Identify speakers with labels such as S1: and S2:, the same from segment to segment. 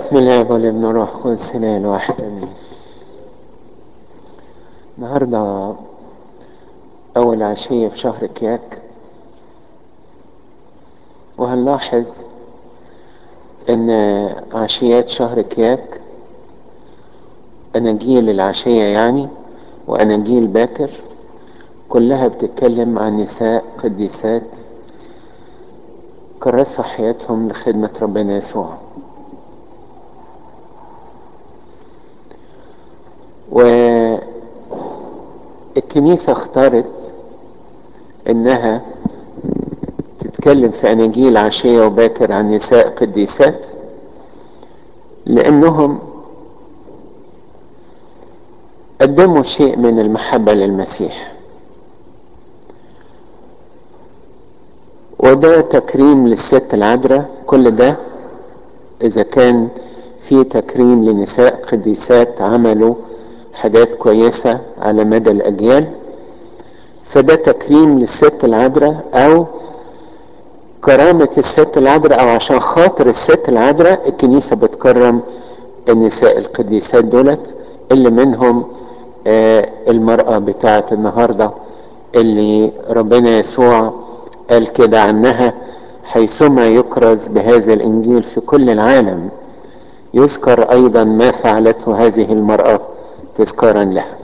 S1: بسم الله والابن والروح القدس الاله الواحد امين النهارده اول عشيه في شهر كياك وهنلاحظ ان عشيات شهر كياك اناجيل العشيه يعني واناجيل باكر كلها بتتكلم عن نساء قديسات كرسوا حياتهم لخدمه ربنا يسوع والكنيسة اختارت انها تتكلم في اناجيل عشية وباكر عن نساء قديسات لانهم قدموا شيء من المحبة للمسيح وده تكريم للست العذراء كل ده اذا كان في تكريم لنساء قديسات عملوا حاجات كويسة على مدى الأجيال فده تكريم للست العذراء أو كرامة الست العذراء أو عشان خاطر الست العذراء الكنيسة بتكرم النساء القديسات دولت اللي منهم آه المرأة بتاعة النهاردة اللي ربنا يسوع قال كده عنها حيثما يكرز بهذا الإنجيل في كل العالم يذكر أيضا ما فعلته هذه المرأة تذكارا لها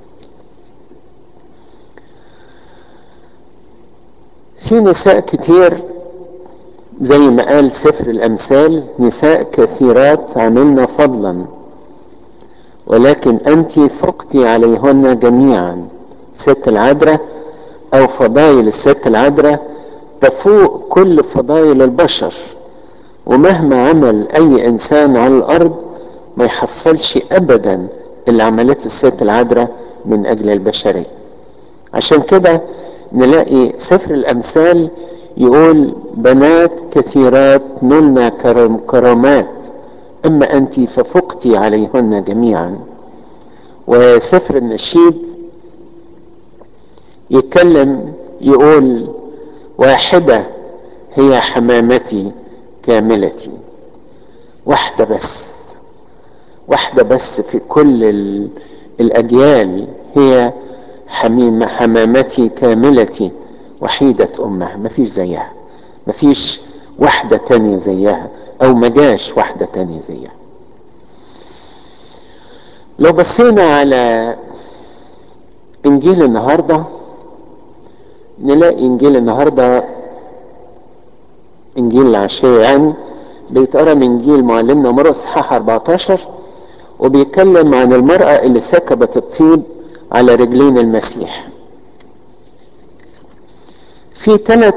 S1: في نساء كتير زي ما قال سفر الأمثال نساء كثيرات عملنا فضلا ولكن أنت فقتي عليهن جميعا ست العذراء أو فضائل الست العذراء تفوق كل فضائل البشر ومهما عمل أي إنسان على الأرض ما يحصلش أبدا اللي عملته الست العذراء من اجل البشريه عشان كده نلاقي سفر الامثال يقول بنات كثيرات نلنا كرم كرامات اما انت ففقتي عليهن جميعا وسفر النشيد يتكلم يقول واحده هي حمامتي كاملتي واحده بس واحدة بس في كل الأجيال هي حميمة حمامتي كاملتي وحيدة أمها مفيش زيها مفيش واحدة تانية زيها أو مجاش واحدة تانية زيها لو بصينا على إنجيل النهاردة نلاقي إنجيل النهاردة إنجيل العشية يعني بيتقرا من إنجيل معلمنا مرقس اصحاح 14 وبيتكلم عن المرأة اللي سكبت الطيب على رجلين المسيح في ثلاث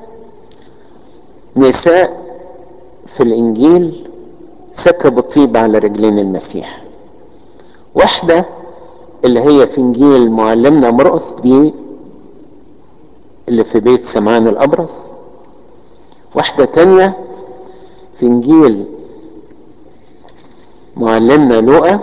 S1: نساء في الإنجيل سكبوا الطيب على رجلين المسيح واحدة اللي هي في إنجيل معلمنا مرقس دي اللي في بيت سمعان الأبرص واحدة تانية في إنجيل معلمنا لوقا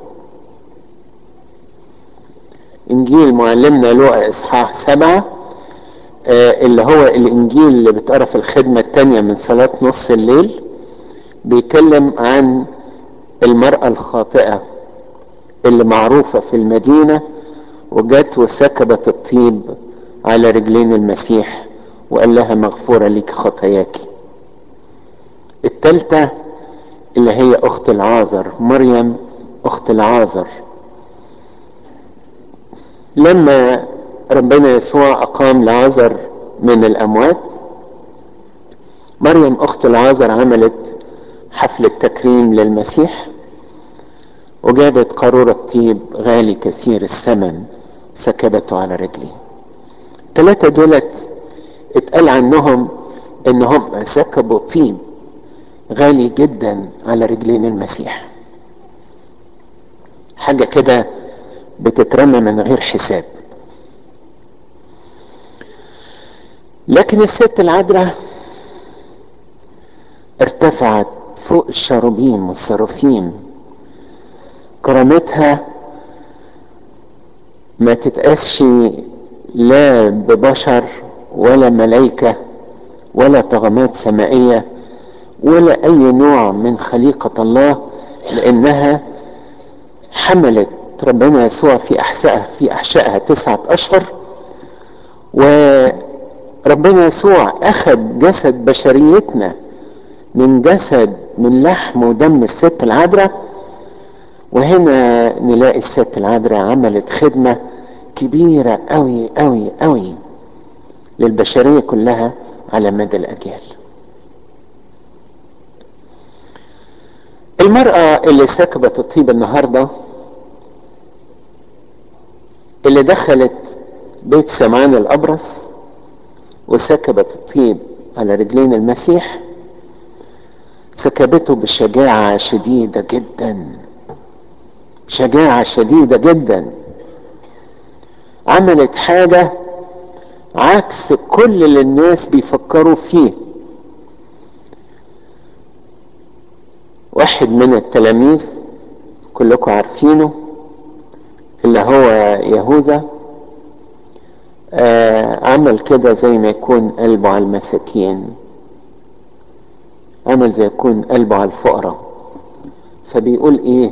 S1: انجيل معلمنا لوقا اصحاح سبعة آه اللي هو الانجيل اللي بتقرا في الخدمة التانية من صلاة نص الليل بيتكلم عن المرأة الخاطئة اللي معروفة في المدينة وجت وسكبت الطيب على رجلين المسيح وقال لها مغفورة لك خطاياك التالتة اللي هي اخت العازر مريم اخت العازر لما ربنا يسوع اقام العازر من الاموات مريم اخت العازر عملت حفلة تكريم للمسيح وجابت قارورة طيب غالي كثير الثمن سكبته على رجليه الثلاثة دولت اتقال عنهم انهم سكبوا طيب غالي جدا على رجلين المسيح حاجة كده بتترمى من غير حساب لكن الست العذراء ارتفعت فوق الشاروبيم والصرافيم كرامتها ما تتقاسش لا ببشر ولا ملائكة ولا طغمات سمائية ولا اي نوع من خليقة الله لانها حملت ربنا يسوع في احشائها في احشائها تسعة اشهر وربنا يسوع اخذ جسد بشريتنا من جسد من لحم ودم الست العذراء وهنا نلاقي الست العذراء عملت خدمة كبيرة قوي قوي قوي للبشرية كلها على مدى الأجيال المرأة اللي سكبت الطيب النهاردة اللي دخلت بيت سمعان الأبرص وسكبت الطيب على رجلين المسيح سكبته بشجاعة شديدة جدا شجاعة شديدة جدا عملت حاجة عكس كل اللي الناس بيفكروا فيه واحد من التلاميذ كلكم عارفينه اللي هو يهوذا آه عمل كده زي ما يكون قلبه على المساكين عمل زي يكون قلبه على الفقراء فبيقول ايه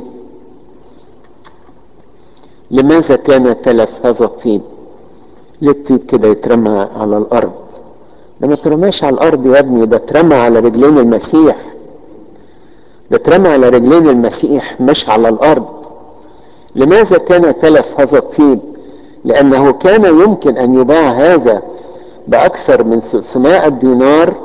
S1: لماذا كان تلف هذا الطيب ليه الطيب كده يترمى على الارض ده ما ترماش على الارض يا ابني ده اترمى على رجلين المسيح ده اترمى على رجلين المسيح مش على الارض لماذا كان تلف هذا الطيب لانه كان يمكن ان يباع هذا باكثر من 600 دينار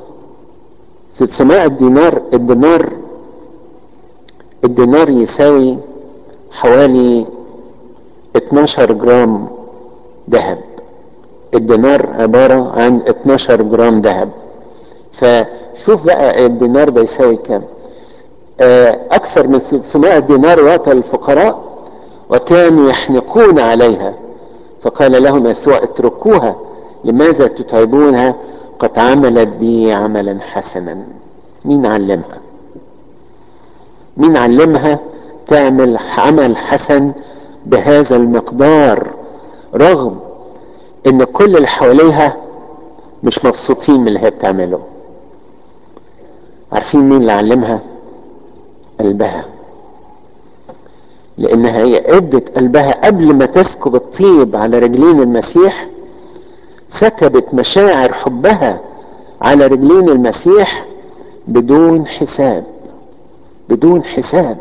S1: 600 دينار الدينار الدينار يساوي حوالي 12 جرام ذهب الدينار عبارة عن 12 جرام ذهب فشوف بقى الدينار ده يساوي كام أكثر من 600 دينار يعطى للفقراء وكانوا يحنقون عليها فقال لهم يسوع اتركوها لماذا تتعبونها قد عملت بي عملا حسنا مين علمها مين علمها تعمل عمل حسن بهذا المقدار رغم ان كل اللي حواليها مش مبسوطين من اللي هي بتعمله عارفين مين اللي علمها قلبها لانها هي ادت قلبها قبل ما تسكب الطيب على رجلين المسيح سكبت مشاعر حبها على رجلين المسيح بدون حساب بدون حساب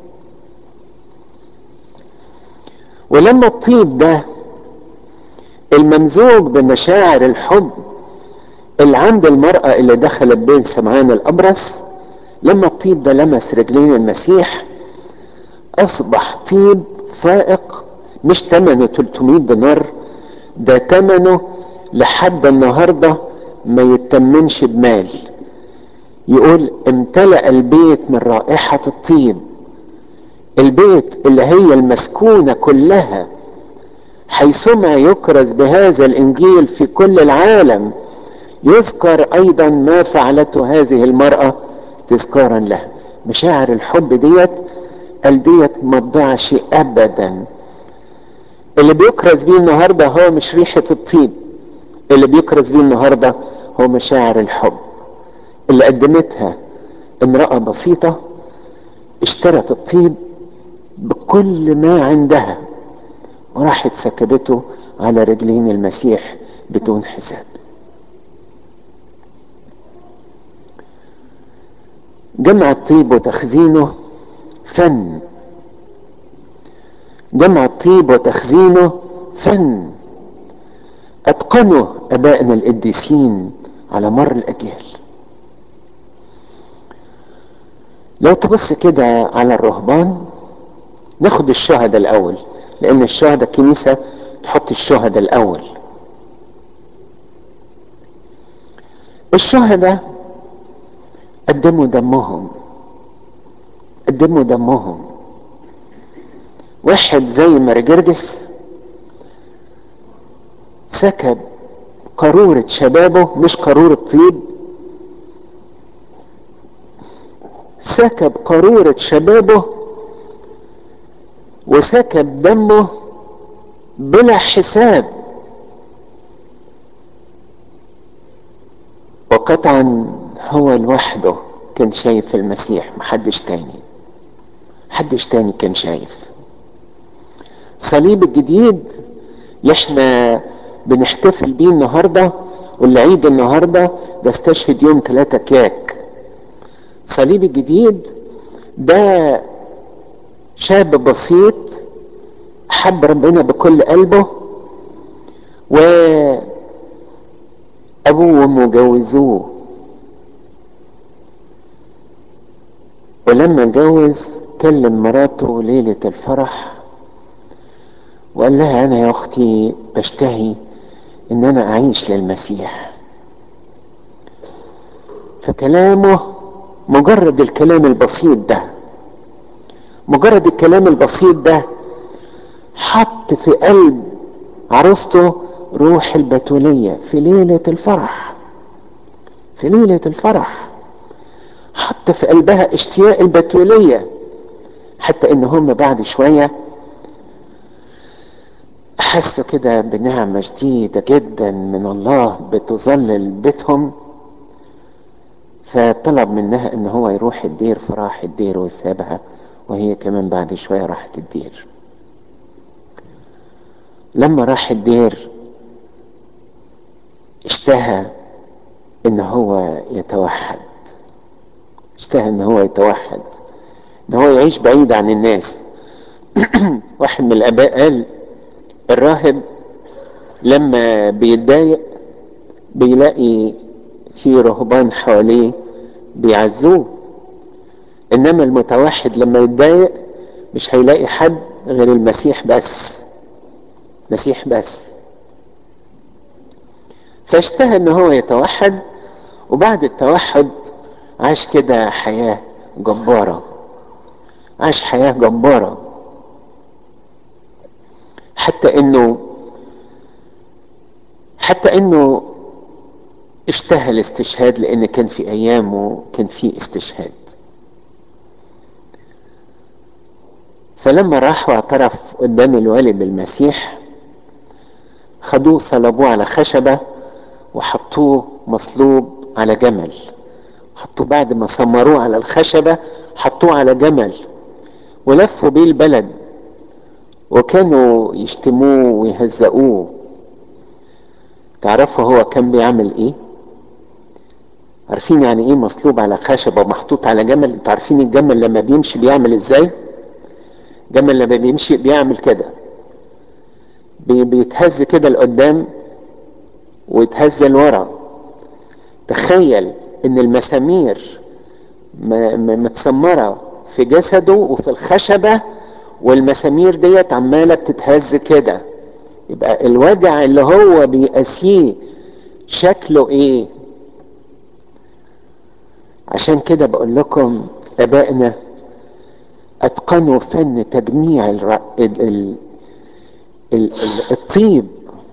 S1: ولما الطيب ده الممزوج بمشاعر الحب اللي عند المرأة اللي دخلت بين سمعان الأبرص لما الطيب ده لمس رجلين المسيح أصبح طيب فائق مش ثمنه 300 دينار ده ثمنه لحد النهارده ما يتمنش بمال يقول امتلأ البيت من رائحة الطيب البيت اللي هي المسكونة كلها حيثما يكرز بهذا الانجيل في كل العالم يذكر ايضا ما فعلته هذه المرأة تذكارا لها مشاعر الحب ديت قال ديت ما تضيعش ابدا اللي بيكرز بيه النهارده هو مش ريحة الطيب اللي بيكرز بيه النهارده هو مشاعر الحب اللي قدمتها امرأة بسيطة اشترت الطيب بكل ما عندها وراحت سكبته على رجلين المسيح بدون حساب جمع الطيب وتخزينه فن جمع الطيب وتخزينه فن اتقنه ابائنا القديسين على مر الاجيال لو تبص كده على الرهبان ناخد الشهداء الاول لان الشهداء الكنيسه تحط الشهداء الاول الشهداء قدموا دمهم قدموا دمهم واحد زي مرجرجس سكب قارورة شبابه مش قارورة طيب سكب قارورة شبابه وسكب دمه بلا حساب وقطعا هو لوحده كان شايف المسيح محدش تاني محدش تاني كان شايف صليب الجديد اللي احنا بنحتفل بيه النهارده والعيد النهارده ده استشهد يوم ثلاثة كياك صليب الجديد ده شاب بسيط حب ربنا بكل قلبه و ابوه وامه جوزوه ولما اتجوز كلم مراته ليلة الفرح وقال لها انا يا اختي بشتهي ان انا اعيش للمسيح فكلامه مجرد الكلام البسيط ده مجرد الكلام البسيط ده حط في قلب عروسته روح البتولية في ليلة الفرح في ليلة الفرح حط في قلبها اشتياق البتولية حتى ان هم بعد شوية حسوا كده بنعمة جديدة جدا من الله بتظلل بيتهم فطلب منها ان هو يروح الدير فراح الدير وسابها وهي كمان بعد شوية راحت الدير لما راح الدير اشتهى ان هو يتوحد اشتهى ان هو يتوحد ان هو يعيش بعيد عن الناس واحد من الاباء قال الراهب لما بيتضايق بيلاقي في رهبان حواليه بيعزوه انما المتوحد لما يتضايق مش هيلاقي حد غير المسيح بس مسيح بس فاشتهى ان هو يتوحد وبعد التوحد عاش كده حياة جبارة عاش حياة جبارة حتى انه حتى انه اشتهى الاستشهاد لان كان في ايامه كان في استشهاد فلما راح واعترف قدام الوالد بالمسيح خدوه صلبوه على خشبة وحطوه مصلوب على جمل حطوه بعد ما سمروه على الخشبة حطوه على جمل ولفوا بيه البلد وكانوا يشتموه ويهزقوه تعرفوا هو كان بيعمل ايه عارفين يعني ايه مصلوب على خشبة ومحطوط على جمل انتوا عارفين الجمل لما بيمشي بيعمل ازاي جمل لما بيمشي بيعمل كده بي بيتهز كده لقدام ويتهز لورا تخيل ان المسامير متسمرة في جسده وفي الخشبة والمسامير ديت عمالة بتتهز كده يبقى الوجع اللي هو بيقاسيه شكله ايه عشان كده بقول لكم ابائنا اتقنوا فن تجميع الر... ال... ال... ال... ال... الطيب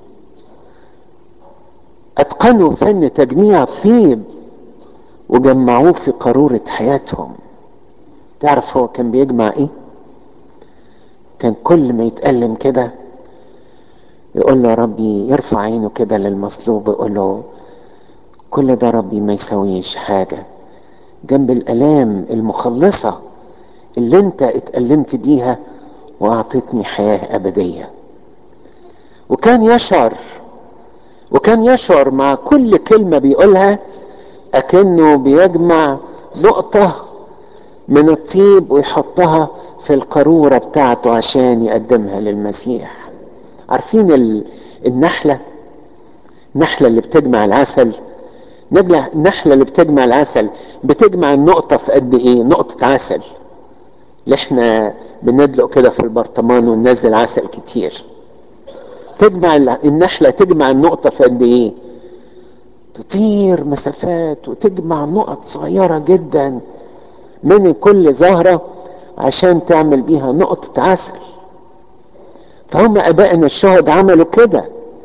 S1: اتقنوا فن تجميع الطيب وجمعوه في قارورة حياتهم تعرف هو كان بيجمع ايه كان كل ما يتألم كده يقول له ربي يرفع عينه كده للمصلوب يقول له كل ده ربي ما يسويش حاجة جنب الآلام المخلصة اللي انت اتألمت بيها واعطتني حياة أبدية وكان يشعر وكان يشعر مع كل كلمة بيقولها أكنه بيجمع نقطة من الطيب ويحطها في القارورة بتاعته عشان يقدمها للمسيح عارفين النحلة النحلة اللي بتجمع العسل النحلة اللي بتجمع العسل بتجمع النقطة في قد ايه نقطة عسل اللي احنا بندلق كده في البرطمان وننزل عسل كتير تجمع النحلة تجمع النقطة في قد ايه تطير مسافات وتجمع نقط صغيرة جدا من كل زهرة عشان تعمل بيها نقطة عسل فهم ابائنا الشهد عملوا كده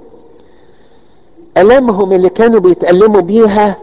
S1: الامهم اللي كانوا بيتألموا بيها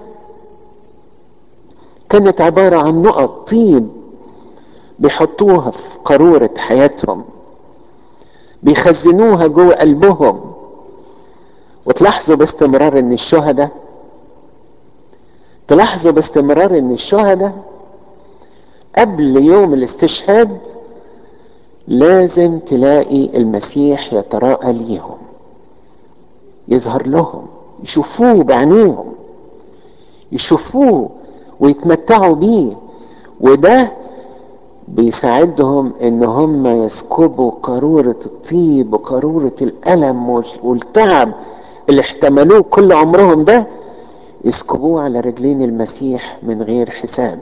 S1: كانت عبارة عن نقط طيب بيحطوها في قارورة حياتهم بيخزنوها جوه قلبهم وتلاحظوا باستمرار ان الشهداء تلاحظوا باستمرار ان الشهداء قبل يوم الاستشهاد لازم تلاقي المسيح يتراءى ليهم يظهر لهم يشوفوه بعينيهم يشوفوه ويتمتعوا بيه وده بيساعدهم ان هم يسكبوا قارورة الطيب وقارورة الألم والتعب اللي احتملوه كل عمرهم ده يسكبوه على رجلين المسيح من غير حساب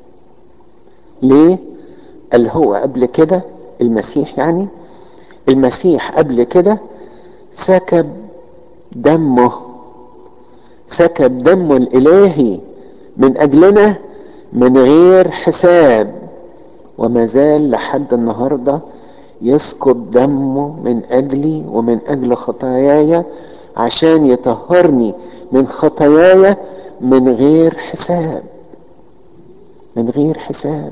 S1: ليه قال هو قبل كده المسيح يعني المسيح قبل كده سكب دمه سكب دمه الالهي من اجلنا من غير حساب وما زال لحد النهارده يسكب دمه من اجلي ومن اجل خطاياي عشان يطهرني من خطاياي من غير حساب من غير حساب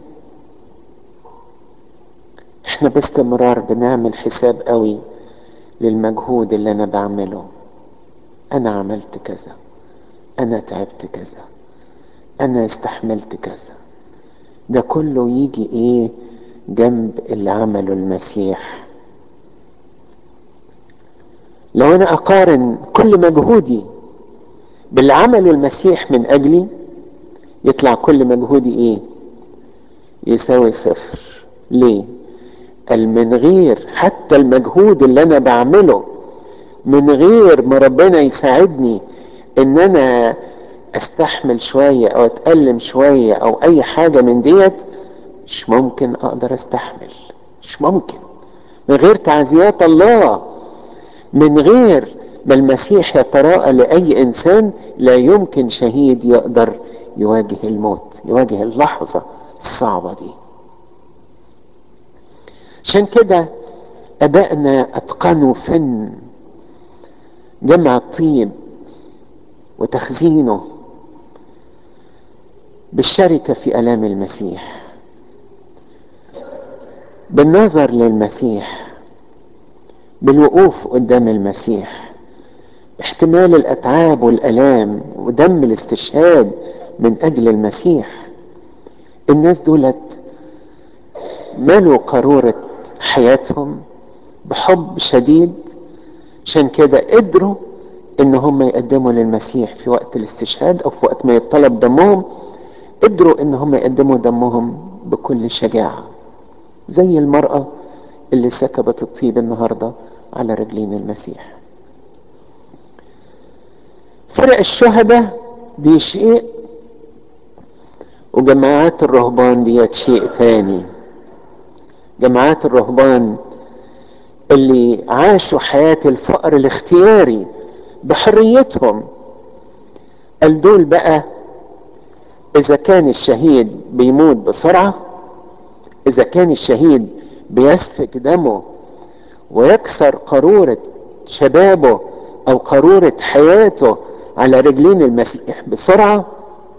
S1: احنا باستمرار بنعمل حساب قوي للمجهود اللي انا بعمله انا عملت كذا انا تعبت كذا انا استحملت كذا ده كله يجي ايه جنب اللي عمله المسيح لو انا اقارن كل مجهودي باللي عمله المسيح من اجلي يطلع كل مجهودي ايه يساوي صفر ليه قال من غير حتى المجهود اللي انا بعمله من غير ما ربنا يساعدني ان انا استحمل شوية او اتألم شوية او اي حاجة من ديت مش ممكن اقدر استحمل مش ممكن من غير تعزيات الله من غير ما المسيح يتراءى لأي إنسان لا يمكن شهيد يقدر يواجه الموت يواجه اللحظة الصعبة دي عشان كده أبائنا أتقنوا فن جمع الطيب وتخزينه بالشركة في ألام المسيح بالنظر للمسيح بالوقوف قدام المسيح احتمال الأتعاب والألام ودم الاستشهاد من أجل المسيح الناس دولت ملوا قارورة حياتهم بحب شديد عشان كده قدروا ان هم يقدموا للمسيح في وقت الاستشهاد او في وقت ما يطلب دمهم قدروا ان هم يقدموا دمهم بكل شجاعة زي المرأة اللي سكبت الطيب النهاردة على رجلين المسيح فرق الشهداء دي شيء وجماعات الرهبان ديت شيء تاني جماعات الرهبان اللي عاشوا حياة الفقر الاختياري بحريتهم قال دول بقى اذا كان الشهيد بيموت بسرعة اذا كان الشهيد بيسفك دمه ويكسر قارورة شبابه او قارورة حياته على رجلين المسيح بسرعة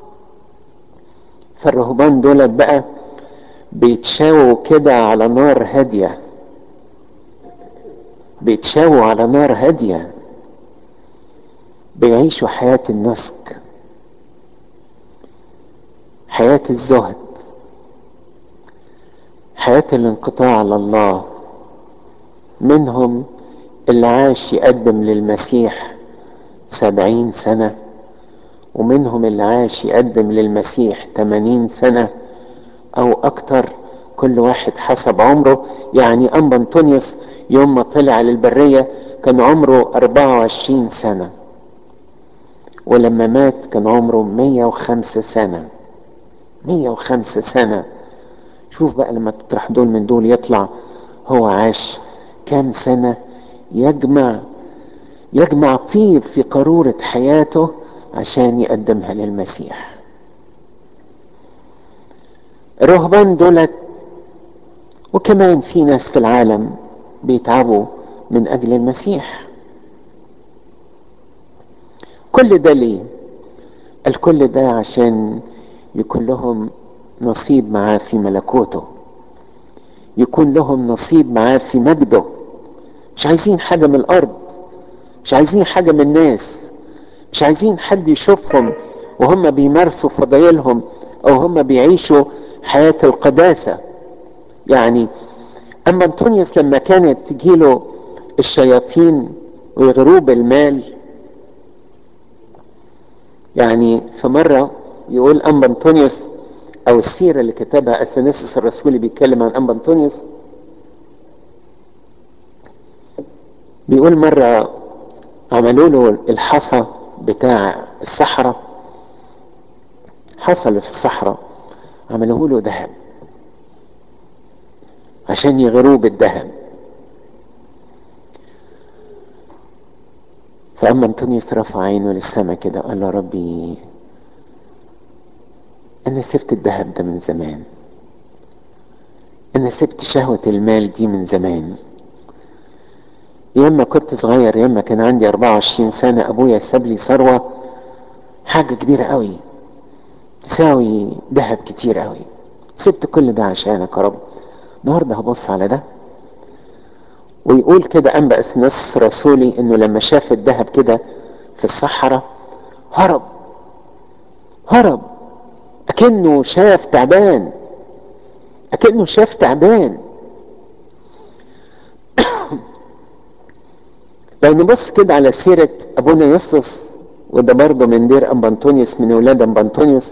S1: فالرهبان دولت بقى بيتشاووا كده على نار هادية بيتشاووا على نار هادية بيعيشوا حياة النسك حياة الزهد حياة الانقطاع على الله منهم اللي عاش يقدم للمسيح سبعين سنة ومنهم اللي عاش يقدم للمسيح تمانين سنة او اكتر كل واحد حسب عمره يعني انبا انطونيوس يوم ما طلع للبرية كان عمره اربعة وعشرين سنة ولما مات كان عمره مية وخمسة سنة مية وخمسة سنة شوف بقى لما تطرح دول من دول يطلع هو عاش كام سنة يجمع يجمع طيب في قارورة حياته عشان يقدمها للمسيح الرهبان دولت وكمان في ناس في العالم بيتعبوا من اجل المسيح كل ده ليه الكل ده عشان يكون لهم نصيب معاه في ملكوته يكون لهم نصيب معاه في مجده مش عايزين حاجة من الأرض مش عايزين حاجة من الناس مش عايزين حد يشوفهم وهم بيمارسوا فضايلهم او هم بيعيشوا حياة القداسة يعني اما انطونيوس لما كانت تجيله الشياطين ويغروه بالمال يعني في مرة يقول أنبا أنطونيوس أو السيرة اللي كتبها أثناسيوس الرسولي بيتكلم عن أنبا أنطونيوس بيقول مرة عملوا له الحصى بتاع الصحراء حصل في الصحراء عملوه له ذهب عشان يغروه بالذهب فأما أنطونيوس رفع عينه للسماء كده قال له ربي أنا سبت الذهب ده من زمان أنا سبت شهوة المال دي من زمان ياما كنت صغير ياما كان عندي 24 سنة أبويا ساب لي ثروة حاجة كبيرة قوي تساوي ذهب كتير قوي سبت كل ده عشانك يا رب النهارده هبص على ده ويقول كده أنبأ نص رسولي إنه لما شاف الذهب كده في الصحراء هرب هرب أكنه شاف تعبان أكنه شاف تعبان لو نبص كده على سيرة أبونا يسوس وده برضه من دير أم أنطونيوس من أولاد أم أنطونيوس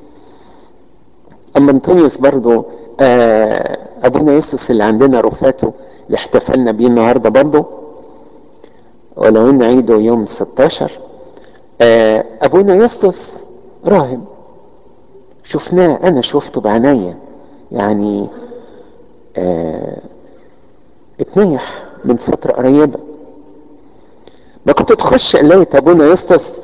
S1: أم أنطونيوس برضه آه أبونا يسوس اللي عندنا رفاته اللي احتفلنا بيه النهارده برضه ولو ان عيده يوم 16 آه ابونا يسطس راهب شفناه انا شفته بعناية يعني آه اتنيح من فترة قريبة ما كنت تخش لقيت ابونا يسطس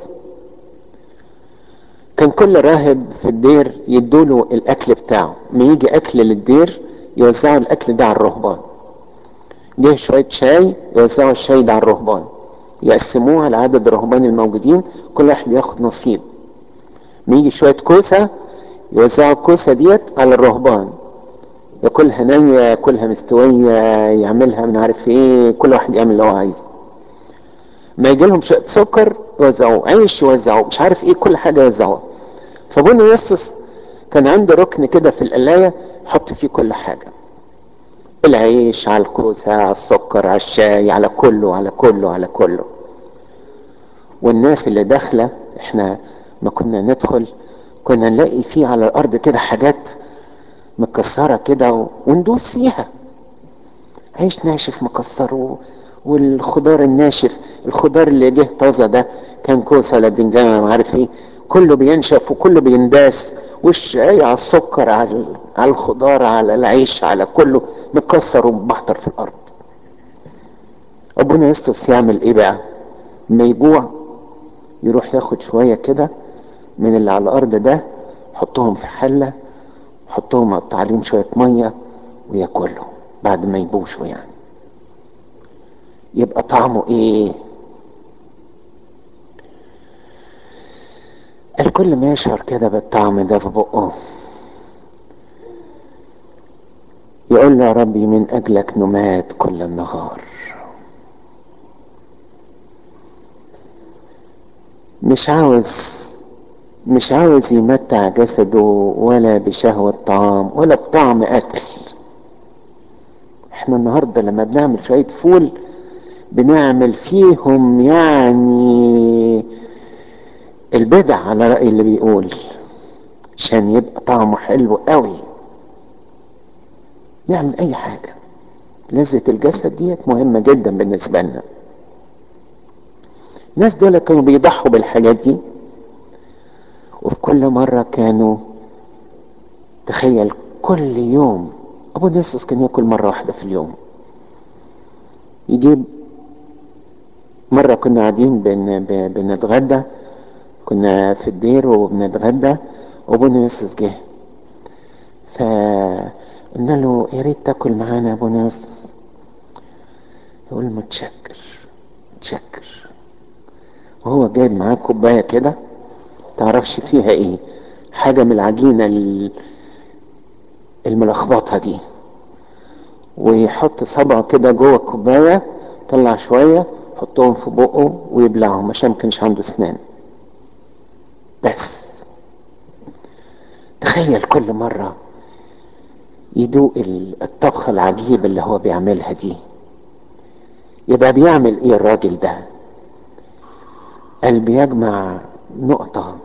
S1: كان كل راهب في الدير يدوله الاكل بتاعه ما يجي اكل للدير يوزعوا الاكل ده على الرهبان جه شوية شاي يوزعوا الشاي ده على الرهبان يقسموها لعدد الرهبان الموجودين كل واحد ياخد نصيب يجي شوية كوسة يوزعوا الكوسة ديت على الرهبان ياكلها نية ياكلها مستوية يعملها من عارف ايه كل واحد يعمل اللي هو عايزه ما يجي لهم شوية سكر يوزعوه عيش يوزعوه مش عارف ايه كل حاجة يوزعوها فابونا يسوس كان عنده ركن كده في القلاية يحط فيه كل حاجة العيش على الكوسة على السكر على الشاي على كله على كله على كله والناس اللي داخلة احنا ما كنا ندخل كنا نلاقي فيه على الارض كده حاجات مكسرة كده وندوس فيها عيش ناشف مكسر و... والخضار الناشف الخضار اللي جه طازة ده كان كوسة ولا بتنجان ما عارف ايه كله بينشف وكله بينداس والشاي على السكر على على الخضار على العيش على كله مكسر ومبحتر في الارض ابونا يسطس يعمل ايه بقى ما يجوع يروح ياخد شوية كده من اللي على الارض ده يحطهم في حلة يحطهم يقطع عليهم شوية مية وياكلهم بعد ما يبوشوا يعني يبقى طعمه ايه الكل ما يشعر كده بالطعم ده في بقه يقول له يا ربي من اجلك نمات كل النهار مش عاوز مش عاوز يمتع جسده ولا بشهوة طعام ولا بطعم اكل احنا النهاردة لما بنعمل شوية فول بنعمل فيهم يعني البدع على رأي اللي بيقول عشان يبقى طعمه حلو قوي نعمل اي حاجة لذة الجسد ديت مهمة جدا بالنسبة لنا الناس دول كانوا بيضحوا بالحاجات دي وفي كل مرة كانوا تخيل كل يوم ابو نيسوس كان ياكل مرة واحدة في اليوم يجيب مرة كنا قاعدين بن بنتغدى كنا في الدير وبنتغدى وابونا يوسف جه فقلنا له يا ريت تاكل معانا يا ابونا يوسف يقول متشكر متشكر وهو جايب معاه كوبايه كده تعرفش فيها ايه حاجه من العجينه الملخبطه دي ويحط صبعه كده جوه الكوبايه طلع شويه يحطهم في بقه ويبلعهم عشان ما كانش عنده اسنان بس تخيل كل مرة يدوق الطبخة العجيب اللي هو بيعملها دي يبقى بيعمل ايه الراجل ده قال بيجمع نقطة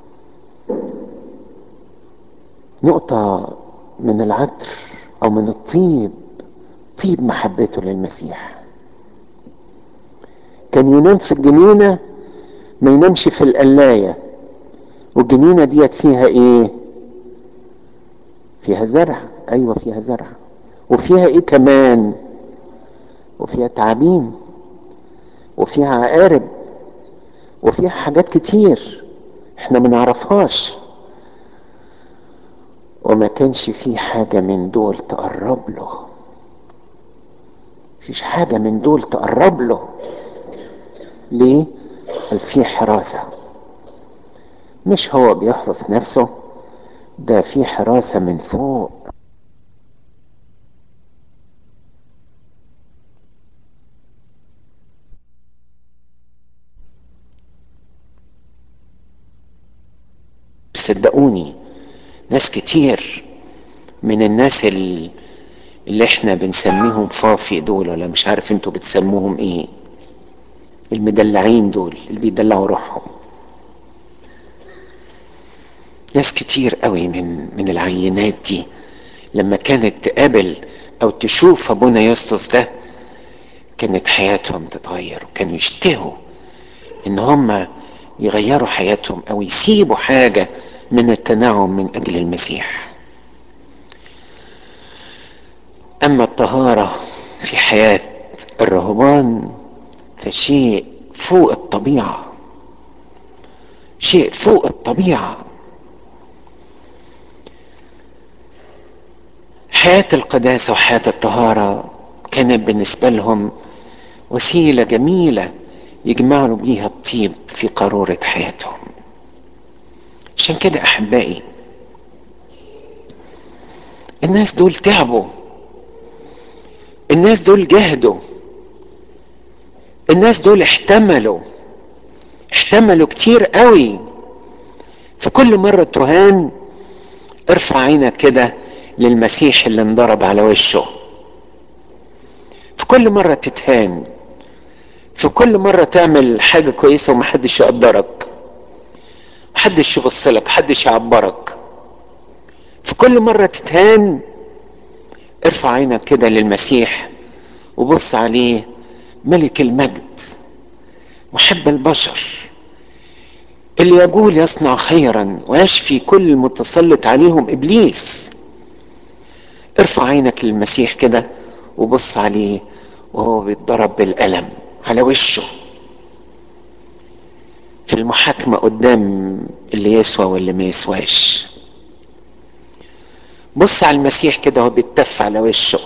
S1: نقطة من العطر او من الطيب طيب محبته للمسيح كان ينام في الجنينة ما ينامش في القلاية والجنينة ديت فيها ايه فيها زرع ايوه فيها زرع وفيها ايه كمان وفيها تعابين وفيها عقارب وفيها حاجات كتير احنا ما نعرفهاش وما كانش في حاجة من دول تقرب له مفيش حاجة من دول تقرب له ليه؟ قال في حراسة مش هو بيحرس نفسه ده في حراسة من فوق صدقوني ناس كتير من الناس اللي احنا بنسميهم فافي دول ولا مش عارف انتوا بتسموهم ايه المدلعين دول اللي بيدلعوا روحهم ناس كتير قوي من من العينات دي لما كانت تقابل او تشوف ابونا يسطس ده كانت حياتهم تتغير وكانوا يشتهوا ان هم يغيروا حياتهم او يسيبوا حاجه من التنعم من اجل المسيح اما الطهاره في حياه الرهبان فشيء فوق الطبيعه شيء فوق الطبيعه حياه القداسه وحياه الطهاره كانت بالنسبه لهم وسيله جميله يجمعوا بيها الطيب في قاروره حياتهم عشان كده احبائي الناس دول تعبوا الناس دول جهدوا الناس دول احتملوا احتملوا كتير قوي في كل مرة تهان ارفع عينك كده للمسيح اللي انضرب على وشه في كل مرة تتهان في كل مرة تعمل حاجة كويسة ومحدش يقدرك محدش يبص لك محدش يعبرك في كل مرة تتهان ارفع عينك كده للمسيح وبص عليه ملك المجد محب البشر اللي يقول يصنع خيرا ويشفي كل المتسلط عليهم ابليس ارفع عينك للمسيح كده وبص عليه وهو بيتضرب بالقلم على وشه في المحاكمة قدام اللي يسوى واللي ما يسواش بص على المسيح كده وهو بيتف على وشه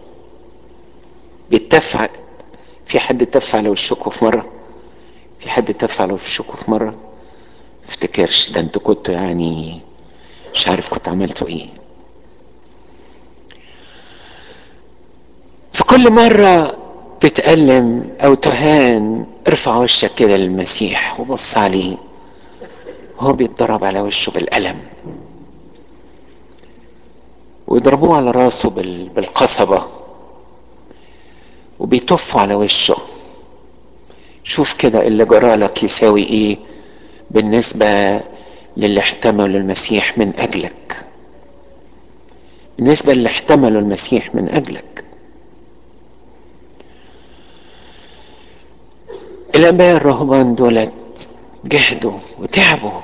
S1: بيتف على في حد تف على وشكوا في مرة في حد تف على وشكوا في مرة افتكرش ده انتوا كنتوا يعني مش عارف كنت عملتوا ايه في كل مرة تتألم او تهان ارفع وشك كده للمسيح وبص عليه هو بيتضرب على وشه بالقلم ويضربوه على راسه بالقصبة وبيطفوا على وشه شوف كده اللي جرالك يساوي ايه بالنسبة للي احتملوا المسيح من اجلك بالنسبة للي احتملوا المسيح من اجلك الاباء الرهبان دولت جهدوا وتعبوا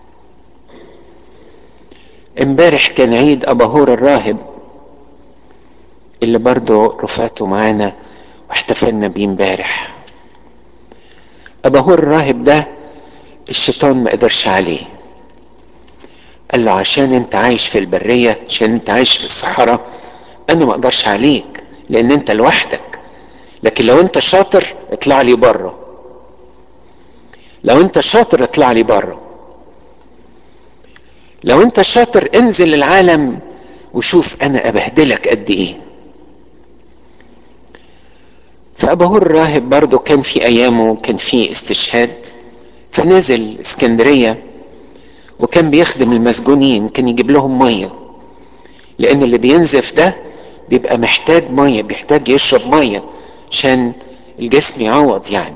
S1: امبارح كان عيد اباهور الراهب اللي برضه رفعته معانا واحتفلنا بيه امبارح اباهور الراهب ده الشيطان ما قدرش عليه قال له عشان انت عايش في البرية عشان انت عايش في الصحراء انا ما اقدرش عليك لان انت لوحدك لكن لو انت شاطر اطلع لي بره لو انت شاطر اطلع لي بره لو انت شاطر انزل العالم وشوف انا ابهدلك قد ايه فابهور الراهب برضه كان في ايامه كان في استشهاد فنزل اسكندريه وكان بيخدم المسجونين كان يجيب لهم ميه لان اللي بينزف ده بيبقى محتاج ميه بيحتاج يشرب ميه عشان الجسم يعوض يعني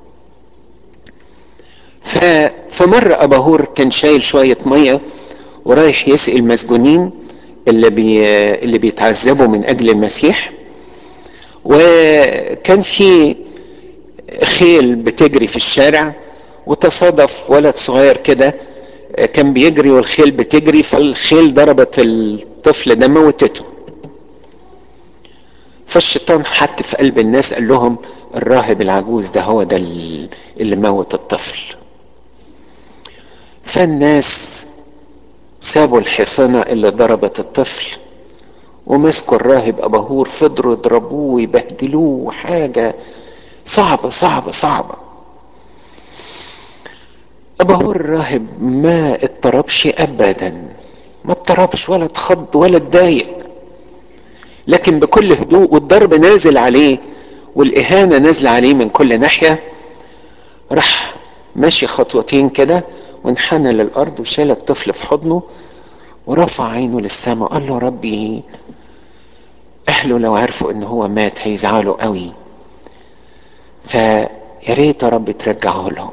S1: ف... فمرة أباهور كان شايل شوية مية ورايح يسقي المسجونين اللي بي... اللي بيتعذبوا من أجل المسيح وكان في خيل بتجري في الشارع وتصادف ولد صغير كده كان بيجري والخيل بتجري فالخيل ضربت الطفل ده موتته فالشيطان حط في قلب الناس قال لهم الراهب العجوز ده هو ده اللي موت الطفل فالناس سابوا الحصانة اللي ضربت الطفل ومسكوا الراهب أباهور فضلوا يضربوه ويبهدلوه حاجة صعبة صعبة صعبة أباهور الراهب ما اضطربش أبدا ما اضطربش ولا اتخض ولا اتضايق لكن بكل هدوء والضرب نازل عليه والإهانة نازلة عليه من كل ناحية راح ماشي خطوتين كده وانحنى للأرض وشال الطفل في حضنه ورفع عينه للسماء قال له ربي أهله لو عرفوا إن هو مات هيزعلوا قوي فيا ريت يا رب ترجعه لهم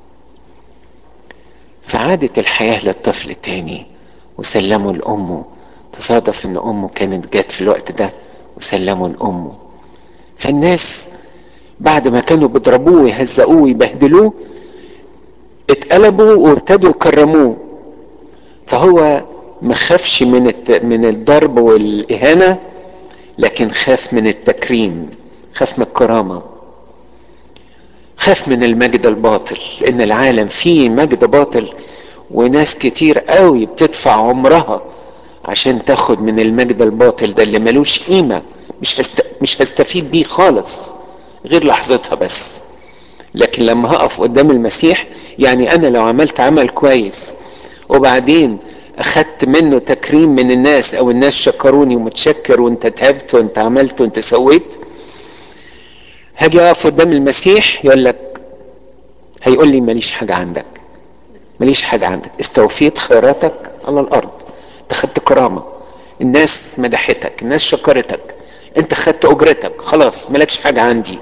S1: فعادت الحياة للطفل تاني وسلمه لأمه تصادف إن أمه كانت جت في الوقت ده وسلمه لأمه فالناس بعد ما كانوا بيضربوه ويهزقوه ويبهدلوه اتقلبوا وابتدوا يكرموه فهو ما خافش من الت... من الضرب والاهانه لكن خاف من التكريم خاف من الكرامه خاف من المجد الباطل لان العالم فيه مجد باطل وناس كتير قوي بتدفع عمرها عشان تاخد من المجد الباطل ده اللي ملوش قيمه مش هست... مش هستفيد بيه خالص غير لحظتها بس لكن لما هقف قدام المسيح يعني انا لو عملت عمل كويس وبعدين اخدت منه تكريم من الناس او الناس شكروني ومتشكر وانت تعبت وانت عملت وانت سويت هاجي اقف قدام المسيح يقول لك هيقول لي ماليش حاجه عندك ماليش حاجه عندك استوفيت خيراتك على الارض انت خدت كرامه الناس مدحتك الناس شكرتك انت خدت اجرتك خلاص مالكش حاجه عندي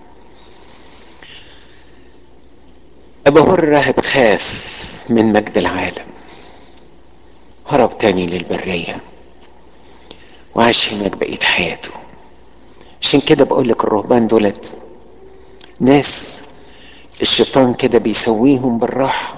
S1: أباهور الراهب خاف من مجد العالم هرب تاني للبرية وعاش هناك بقية حياته عشان كده بقول لك الرهبان دولت ناس الشيطان كده بيسويهم بالراحة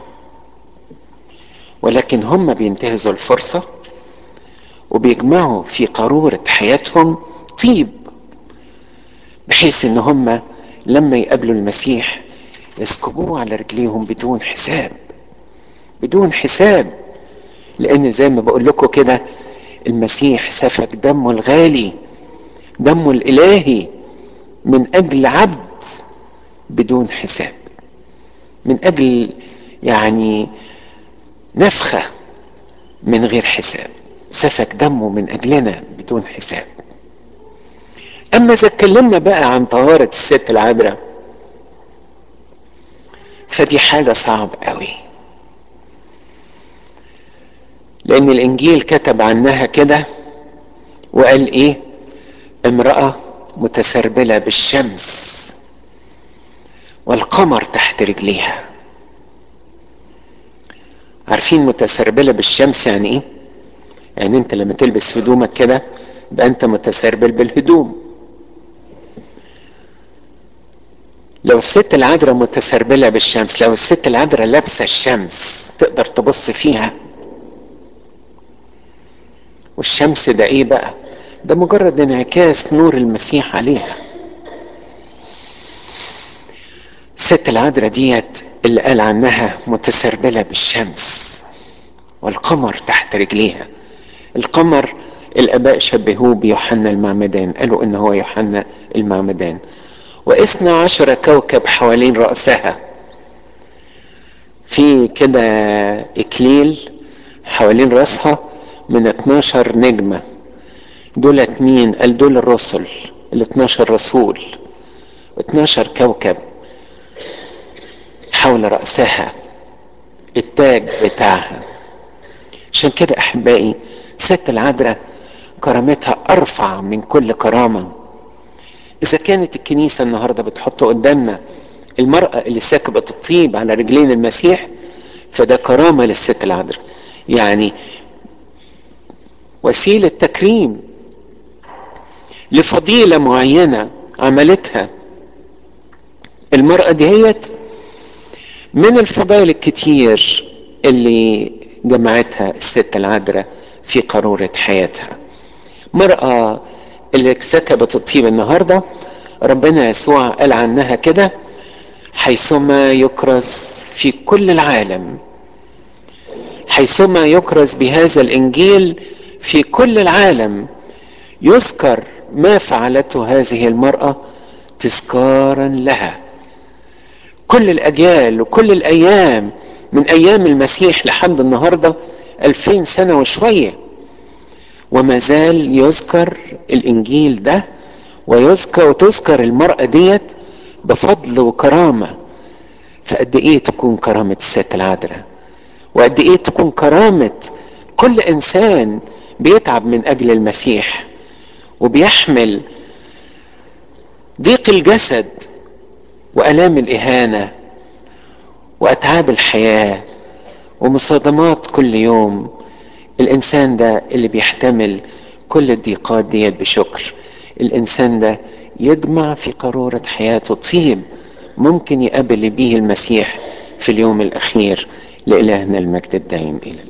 S1: ولكن هم بينتهزوا الفرصة وبيجمعوا في قارورة حياتهم طيب بحيث ان هم لما يقابلوا المسيح يسكبوه على رجليهم بدون حساب بدون حساب لان زي ما بقول لكم كده المسيح سفك دمه الغالي دمه الالهي من اجل عبد بدون حساب من اجل يعني نفخه من غير حساب سفك دمه من اجلنا بدون حساب اما اذا اتكلمنا بقى عن طهاره الست العذراء فدي حاجة صعب قوي لأن الإنجيل كتب عنها كده وقال إيه امرأة متسربلة بالشمس والقمر تحت رجليها عارفين متسربلة بالشمس يعني إيه؟ يعني أنت لما تلبس هدومك كده يبقى أنت متسربل بالهدوم لو الست العذراء متسربلة بالشمس لو الست العذراء لابسة الشمس تقدر تبص فيها والشمس ده ايه بقى ده مجرد انعكاس نور المسيح عليها الست العذراء ديت اللي قال عنها متسربلة بالشمس والقمر تحت رجليها القمر الاباء شبهوه بيوحنا المعمدان قالوا ان هو يوحنا المعمدان واثنى عشر كوكب حوالين رأسها في كده اكليل حوالين رأسها من 12 نجمة دولت مين قال دول الرسل ال 12 رسول 12 كوكب حول رأسها التاج بتاعها عشان كده احبائي ست العذراء كرامتها ارفع من كل كرامه اذا كانت الكنيسه النهارده بتحط قدامنا المراه اللي ساكبت الطيب على رجلين المسيح فده كرامه للست العذراء يعني وسيله تكريم لفضيله معينه عملتها المراه ديت من الفضائل الكتير اللي جمعتها الست العذراء في قارورة حياتها مرأة اللي سكبت الطيب النهاردة ربنا يسوع قال عنها كده حيثما يكرز في كل العالم حيثما يكرز بهذا الإنجيل في كل العالم يذكر ما فعلته هذه المرأة تذكارا لها كل الأجيال وكل الأيام من أيام المسيح لحد النهاردة ألفين سنة وشوية وما زال يذكر الإنجيل ده ويذكر وتذكر المرأة ديت بفضل وكرامة فقد إيه تكون كرامة الست العذراء وقد إيه تكون كرامة كل إنسان بيتعب من أجل المسيح وبيحمل ضيق الجسد وآلام الإهانة وأتعاب الحياة ومصادمات كل يوم الإنسان ده اللي بيحتمل كل الضيقات ديت بشكر الإنسان ده يجمع في قارورة حياته طيب ممكن يقابل بيه المسيح في اليوم الأخير لإلهنا المجد الدائم إلى